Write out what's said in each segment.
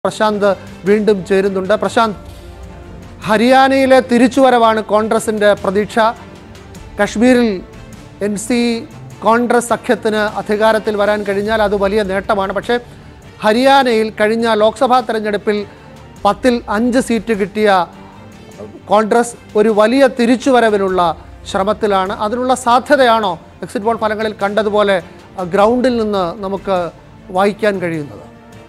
പ്രശാന്ത് വീണ്ടും ചേരുന്നുണ്ട് പ്രശാന്ത് ഹരിയാനയിലെ തിരിച്ചുവരവാണ് കോൺഗ്രസിൻ്റെ പ്രതീക്ഷ കശ്മീരിൽ എൻ സി കോൺഗ്രസ് സഖ്യത്തിന് അധികാരത്തിൽ വരാൻ കഴിഞ്ഞാൽ അത് വലിയ നേട്ടമാണ് പക്ഷേ ഹരിയാനയിൽ കഴിഞ്ഞ ലോക്സഭാ തെരഞ്ഞെടുപ്പിൽ പത്തിൽ അഞ്ച് സീറ്റ് കിട്ടിയ കോൺഗ്രസ് ഒരു വലിയ തിരിച്ചുവരവിനുള്ള ശ്രമത്തിലാണ് അതിനുള്ള സാധ്യതയാണോ എക്സിറ്റ് പോൾ ഫലങ്ങളിൽ കണ്ടതുപോലെ അഹ്, ഗ്രൗണ്ടിൽ നിന്ന് നമുക്ക് വായിക്കാൻ കഴിയുന്നത്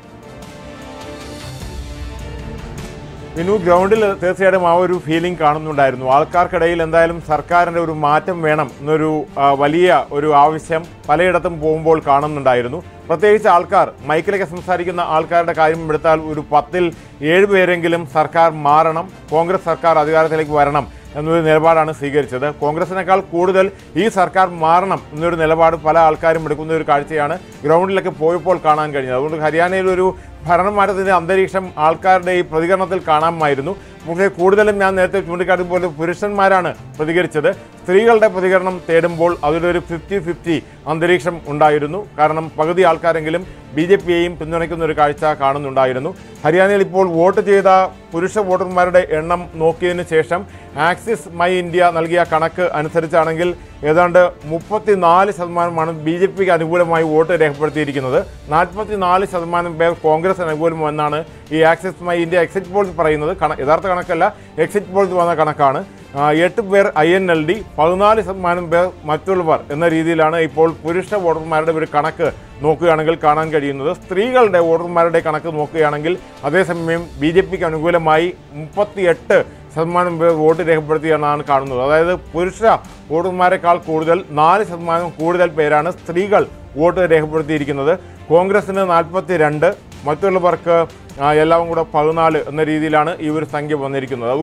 വിനു ഗ്രൗണ്ടിൽ തീർച്ചയായിട്ടും ആ ഒരു ഫീലിംഗ് കാണുന്നുണ്ടായിരുന്നു ആൾക്കാർക്കിടയിൽ എന്തായാലും സർക്കാരിൻ്റെ ഒരു മാറ്റം വേണം എന്നൊരു ആ, വലിയ ഒരു ആവശ്യം പലയിടത്തും പോകുമ്പോൾ കാണുന്നുണ്ടായിരുന്നു പ്രത്യേകിച്ച് ആൾക്കാർ മൈക്കിലൊക്കെ സംസാരിക്കുന്ന ആൾക്കാരുടെ കാര്യം എടുത്താൽ ഒരു പത്തിൽ ഏഴ് പേരെങ്കിലും സർക്കാർ മാറണം കോൺഗ്രസ് സർക്കാർ അധികാരത്തിലേക്ക് വരണം എന്നൊരു നിലപാടാണ് സ്വീകരിച്ചത് കോൺഗ്രസിനേക്കാൾ കൂടുതൽ ഈ സർക്കാർ മാറണം എന്നൊരു നിലപാട് പല ആൾക്കാരും എടുക്കുന്ന ഒരു കാഴ്ചയാണ് ഗ്രൗണ്ടിലൊക്കെ പോയപ്പോൾ കാണാൻ കഴിഞ്ഞത് അതുകൊണ്ട് ഹരിയാനയിൽ ഒരു ഭരണമാറ്റത്തിൻ്റെ അന്തരീക്ഷം ആൾക്കാരുടെ ഈ പ്രതികരണത്തിൽ കാണാമായിരുന്നു പക്ഷേ കൂടുതലും ഞാൻ നേരത്തെ ചൂണ്ടിക്കാട്ടിയ പോലെ പുരുഷന്മാരാണ് പ്രതികരിച്ചത് സ്ത്രീകളുടെ പ്രതികരണം തേടുമ്പോൾ അതിലൊരു ഫിഫ്റ്റി ഫിഫ്റ്റി അന്തരീക്ഷം ഉണ്ടായിരുന്നു കാരണം പകുതി ആൾക്കാരെങ്കിലും ബി ജെ പിയെയും പിന്തുണയ്ക്കുന്ന ഒരു കാഴ്ച കാണുന്നുണ്ടായിരുന്നു ഹരിയാനയിൽ ഇപ്പോൾ വോട്ട് ചെയ്ത പുരുഷ വോട്ടർമാരുടെ എണ്ണം നോക്കിയതിന് ശേഷം ആക്സിസ് മൈ ഇന്ത്യ നൽകിയ കണക്ക് അനുസരിച്ചാണെങ്കിൽ ഏതാണ്ട് മുപ്പത്തിനാല് ശതമാനമാണ് ബി ജെ പിക്ക് അനുകൂലമായി വോട്ട് രേഖപ്പെടുത്തിയിരിക്കുന്നത് നാൽപ്പത്തിനാല് ശതമാനം പേർ കോൺഗ്രസ് അനുകൂലമെന്നാണ് ഈ Axis My India exit polls പറയുന്നത് കണ യഥാർത്ഥ കണക്കല്ല എക്സിറ്റ് പോൾസ് വന്ന കണക്കാണ് ആ, എട്ട് പേർ ഐ എൻ എൽ ഡി പതിനാല് ശതമാനം പേർ മറ്റുള്ളവർ എന്ന രീതിയിലാണ് ഇപ്പോൾ പുരുഷ വോട്ടർമാരുടെ ഒരു കണക്ക് നോക്കുകയാണെങ്കിൽ കാണാൻ കഴിയുന്നത് സ്ത്രീകളുടെ വോട്ടർമാരുടെ കണക്ക് നോക്കുകയാണെങ്കിൽ അതേസമയം ബി ജെ പിക്ക് അനുകൂലമായി മുപ്പത്തിയെട്ട് ശതമാനം പേർ വോട്ട് രേഖപ്പെടുത്തിയെന്നാണ് കാണുന്നത് അതായത് പുരുഷ വോട്ടർമാരെക്കാൾ കൂടുതൽ നാല് ശതമാനം കൂടുതൽ പേരാണ് സ്ത്രീകൾ വോട്ട് രേഖപ്പെടുത്തിയിരിക്കുന്നത് കോൺഗ്രസിന് നാൽപ്പത്തി രണ്ട് മറ്റുള്ളവർക്ക് ആ, എല്ലാം കൂടെ പതിനാല് എന്ന രീതിയിലാണ് ഈ ഒരു സംഖ്യ വന്നിരിക്കുന്നത് അത്